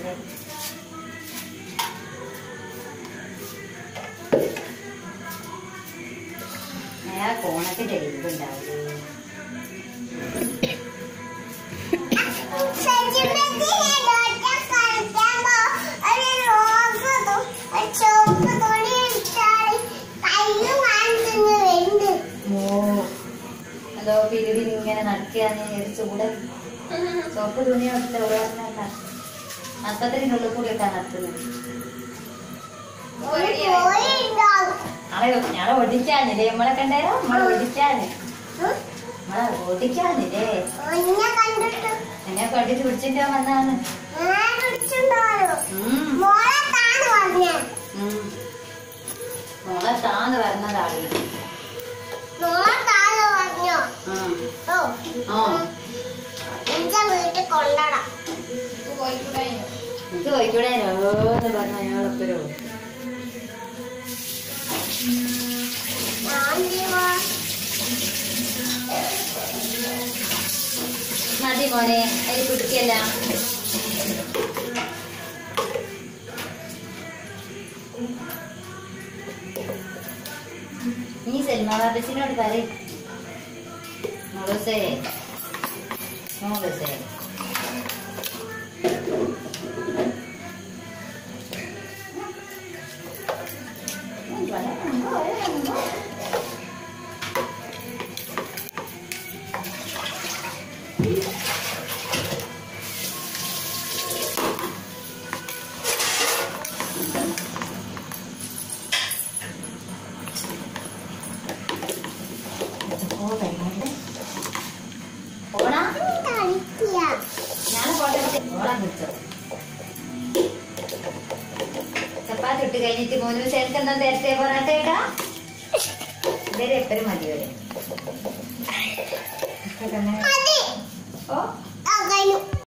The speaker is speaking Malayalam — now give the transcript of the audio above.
അല്ലേ അയാൾക്ക് ഓണത്തിന്റെ ലീവ് ഉണ്ടാവില്ലേ ഓ അതോ പിരിവിന് ഇങ്ങനെ നടക്കുകയാന്ന് വിചാരിച്ചു കൂടെ സോപ്പ് തുണി എടുത്ത് ഒരു പറഞ്ഞല്ല അപ്പത്തിനുള്ളിൽ കൂടിയൊക്കെ നടത്തുന്നത് നാളെ ഞങ്ങളെ ഒടിക്കാനില്ലേ നമ്മളെ കണ്ടേരോ നമ്മളെ ഒടിക്കാന് നമ്മളെ ഒടിക്കാനില്ലേ എന്നെ കണ്ടിട്ട് പിടിച്ചിട്ട് വന്നാണ് ഉം. ഉം. മോളെ താന്ന് വരുന്നതാണ് ആ വീട്ടിൽ കൊണ്ടടാം എനിക്ക് പോയിക്കൂടെ ഓന്ന് പറഞ്ഞ അയാളെപ്പോഴും ഞാൻ ജീവാ മതി മോനെ അതിൽ പിടിക്കല്ല നീ സൽമ ബാബസിനോട് പറയും മോളൂസേ മോളൂസേ ഓ വരുന്നുണ്ട് ഓണാ കളിക്കുക ഞാൻ ഫോട്ടോ ഓളാ വിളിച്ചോ ചപ്പാത്തി ഇട്ട് കഴിഞ്ഞിട്ട് മൂന്ന് ദിവസം എനിക്ക് എന്താ നേരത്തെ പൊറാട്ട ഇടാ ഇവരെ എപ്പോഴും മതി വരെ മതി ഓ